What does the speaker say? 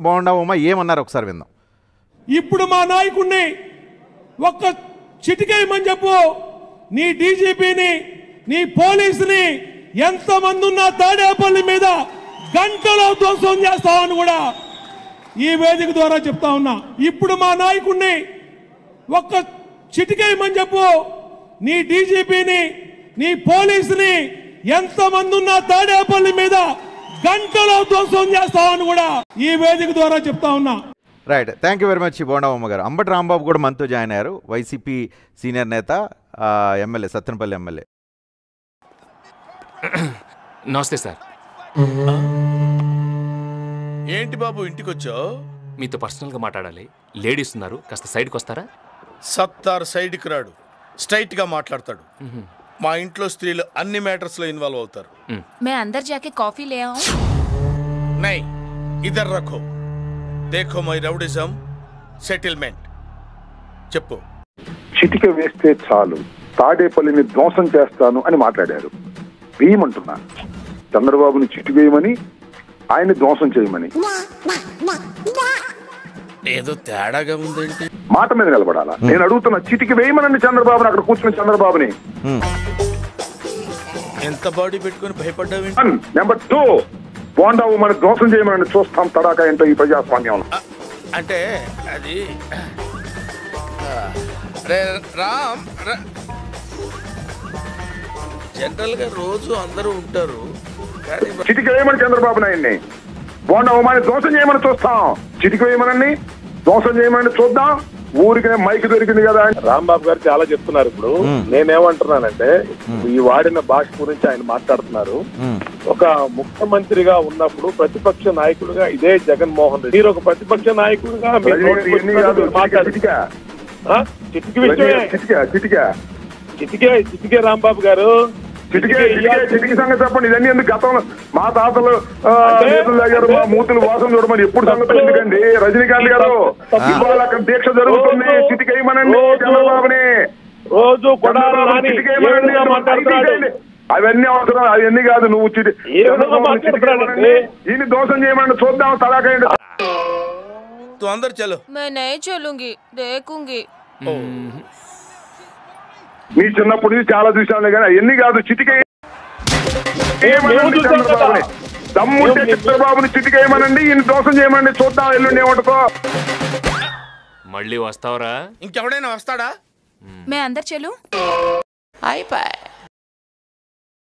బోండా ఉమ ఏమన్నారు ఒకసారి విందాం ఇప్పుడు మా నాయకుడిని ఒక్క చిటికేయమని చెప్పు నీ డీజీపీని నీ పోలీసుని ఎంతమంది ఉన్నా తాడేపల్లి మీద గంటలో ధ్వంసం చేస్తామని కూడా ఈ వేదిక ద్వారా చెప్తా ఉన్నా ఇప్పుడు మా నాయకుడిని ఒక్క చిటికేయమని చెప్పు నీ డీజీపీని నీ పోలీసుని ఎంతమంది ఉన్నా తాడేపల్లి మీద గంటలో ధ్వంసం చేస్తామని కూడా ఈ వేదిక ద్వారా చెప్తా ఉన్నా right thank you very much Bonda Uma garu Ambati Rambabu కూడా మనతో జాయిన్ అయ్యారు వైసీపీ సీనియర్ నేత ఆ, ఎమ్మెల్యే సత్తెనపల్లి ఎమ్మెల్యే నమస్తే సార్ ఏంటి బాబు ఇంటికొచ్చావు మీతో పర్సనల్గా మాట్లాడాలి లేడీస్ ఉన్నారు కాస్త సైడ్కి వస్తారా సత్తార్ సైడ్కి రాడు స్ట్రైట్ గా మాట్లాడతాడు మా ఇంట్లో స్త్రీలు అన్ని మ్యాటర్స్ లో ఇన్వాల్వ్ అవుతారు मैं अंदर जाके कॉफी ले आऊं నై ఇద్దరు రఖో దేఖో మై రౌడిజం సెటిల్మెంట్ చెప్పు చిటిక వేస్తే చాలు తాడేపల్లిని ధ్వంసం చేస్తాను అని మాట్లాడారు వేయమంటున్నా చంద్రబాబుని చిటివేయమని ఆయన్ని ధ్వంసం చేయమని ఏదో తేడాగా ఉందేంటి మాట మీద నిలబడాలా నేను అడుగుతున్నా చిటికి వేయమనండి చంద్రబాబుని అక్కడ కూర్చున్న చంద్రబాబుని ఎంత బాడీ పెట్టుకొని భయపడ్డావేంటి వన్ నెంబర్ టూ బోండా మన ధ్వంసం చేయమని చూస్తాం తడాక ఏంటో ఈ ప్రజాస్వామ్యంలో ఆ, అంటే అది ఆ, రే రామ్ రా- జనరల్ గా రోజు అందరూ ఉంటారు కానీ చిటికి వేయమని చంద్రబాబు నాయుడిని బోండా ఉమాని ధ్వంసం చేయమని చూస్తాం చిటికి వేయమనండి ధ్వంసం చేయమని చూద్దాం ఊరికి మైక్ దొరికింది కదా అని రాంబాబు గారు చాలా చెప్తున్నారు ఇప్పుడు నేనేమంటున్నానంటే ఈ వాడిన భాష గురించి ఆయన మాట్లాడుతున్నారు ఒక ముఖ్యమంత్రిగా ఉన్నప్పుడు ప్రతిపక్ష నాయకుడిగా ఇదే జగన్మోహన్ రెడ్డి మీరు ఒక ప్రతిపక్ష నాయకుడిగా మీరు రజనీ గారు నోటికి ఇవన్నీ కాదు వచ్చినట్టు మాట్లాడారు. చిటిక ఆ? చిటికి విషయమే చిటిక చిటిక చిటికే చిటికే రాంబాబు గారు చిటికే చిటికే చిటికే ఇయ్యాల్సింది. చిటికి సంగతి చెప్పండి ఇదన్నీ ఎందుకు గతంలో మా తాతలు ఆ, అంటే- నేతలు తాగారు మా మూతులు వాసన చూడమని ఎప్పుడు సంగతి ఎందుకండి రజనీకాంత్ గారు తప్పు. ఇవాళ అక్కడ దీక్ష జరుగుతుంది రోజు- చిటికేయమనండి రోజు- చంద్రబాబుని రోజు కొడాలి చంద్రబాబు నాని ఏ చిటికేయమనండి విధంగా మాట్లాడుతున్నాడు తీసేయండి. అవన్నీ అవసరం అవన్నీ కాదు నువ్వు చిటి ఏ విధంగా చంద్రబాబుని మాట్లాడుతున్నాడండి? చిటికేయమనండి. ఈయన్ని దోషం చేయమని చూద్దాం తలాకండి తు అందరు చలో मैं नहीं चलूंगी देखूंगी మీ చిన్నప్పటి నుంచి చాలా చూసాను కానీ అవన్నీ కాదు చిటికే మేము చూసాం కదా. చంద్రబాబుని దమ్ముంటే మేము- చంద్రబాబుని చిటికేయమనండి ఈయన దోషం చేయమని చూద్దాం ఎల్లుండి ఏమంటుందో మళ్ళీ వస్తావరా ఇంకెవడైనా వస్తాడా मैं अंदर चलूं అయిపోయి